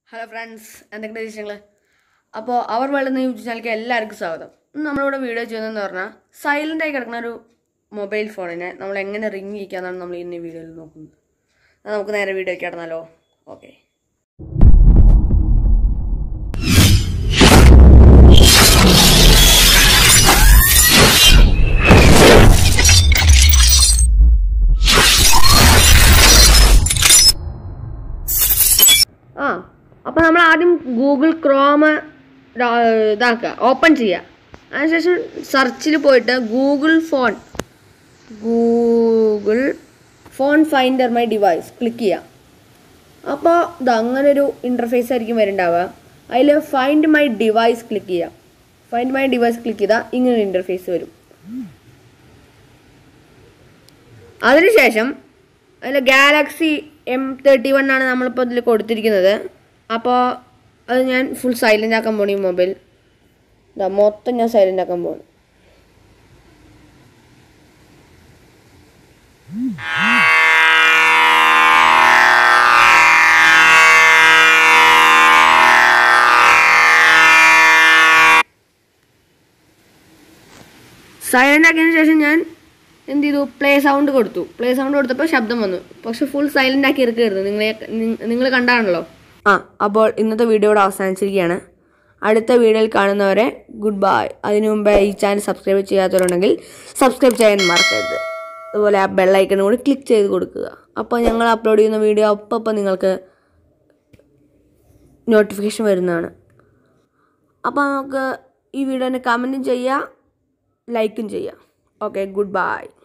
hello friends എന്തൊക്കെയാണ് വിശേഷങ്ങൾ അപ്പോൾ അവർ വേൾഡ് എന്ന യൂട്യൂബ് ചാനലിലേക്ക് എല്ലാവർക്കും സ്വാഗതം ഇന്ന് നമ്മളിവിടെ വീഡിയോ ചെയ്യുന്നതെന്ന് പറഞ്ഞാൽ സൈലൻ്റ് ആയി കിടക്കുന്ന ഒരു മൊബൈൽ ഫോണിനെ നമ്മൾ എങ്ങനെ റിങ് ചെയ്യിക്കാന്നാണ് നമ്മൾ ഇന്ന് ഈ വീഡിയോയിൽ നോക്കുന്നത് എന്നാൽ നമുക്ക് നേരെ വീഡിയോ കിടന്നാലോ ഓക്കെ ആ അപ്പോൾ നമ്മൾ ആദ്യം ഗൂഗിൾ ക്രോമ് ഇതാക്കുക ഓപ്പൺ ചെയ്യുക അതിനുശേഷം സെർച്ചിൽ പോയിട്ട് Google phone Google phone finder my device click ചെയ്യുക അപ്പോൾ ഇത് അങ്ങനെ ഒരു ഇൻ്റർഫേസ് ആയിരിക്കും വരുന്നുണ്ടാവുക അതിൽ ഫൈൻഡ് മൈ ഡിവൈസ് ക്ലിക്ക് ചെയ്യുക ഫൈൻഡ് മൈ ഡിവൈസ് ക്ലിക്ക് ചെയ്താൽ ഇങ്ങനെ ഒരു ഇൻ്റർഫേസ് വരും അതിനുശേഷം അതിൽ ഗാലക്സി എം തേർട്ടി വൺ ആണ് നമ്മളിപ്പോൾ ഇതിൽ കൊടുത്തിരിക്കുന്നത് അപ്പോൾ അത് ഞാൻ ഫുൾ സൈലൻ്റ് ആക്കാൻ പോണി മൊബൈൽ ഇതാ മൊത്തം ഞാൻ സൈലൻ്റ് ആക്കാൻ പോണു സൈലൻ്റ് ആക്കിയതിന് ശേഷം ഞാൻ എന്ത് ചെയ്തു പ്ലേ സൗണ്ട് കൊടുത്തു പ്ലേ സൗണ്ട് കൊടുത്തപ്പോൾ ശബ്ദം വന്നു പക്ഷെ ഫുൾ സൈലൻ്റ് ആക്കി ഇറക്കരുത് നിങ്ങളെ നിങ്ങൾ കണ്ടാണല്ലോ ആ അപ്പോൾ ഇന്നത്തെ വീഡിയോ ഇവിടെ അവസാനിച്ചിരിക്കുകയാണ് അടുത്ത വീഡിയോയിൽ കാണുന്നവരെ ഗുഡ് ബൈ അതിനു മുമ്പേ ഈ ചാനൽ സബ്സ്ക്രൈബ് ചെയ്യാത്തവരുണ്ടെങ്കിൽ സബ്സ്ക്രൈബ് ചെയ്യാൻ മറക്കരുത് അതുപോലെ ആ ബെല്ലൈക്കനും കൂടി ക്ലിക്ക് ചെയ്ത് കൊടുക്കുക അപ്പോൾ ഞങ്ങൾ അപ്ലോഡ് ചെയ്യുന്ന വീഡിയോ അപ്പം അപ്പം നിങ്ങൾക്ക് നോട്ടിഫിക്കേഷൻ വരുന്നതാണ് അപ്പോൾ നമുക്ക് ഈ വീഡിയോനെ കമൻറ്റും ചെയ്യാം ലൈക്കും ചെയ്യാം ഓക്കെ ഗുഡ് ബൈ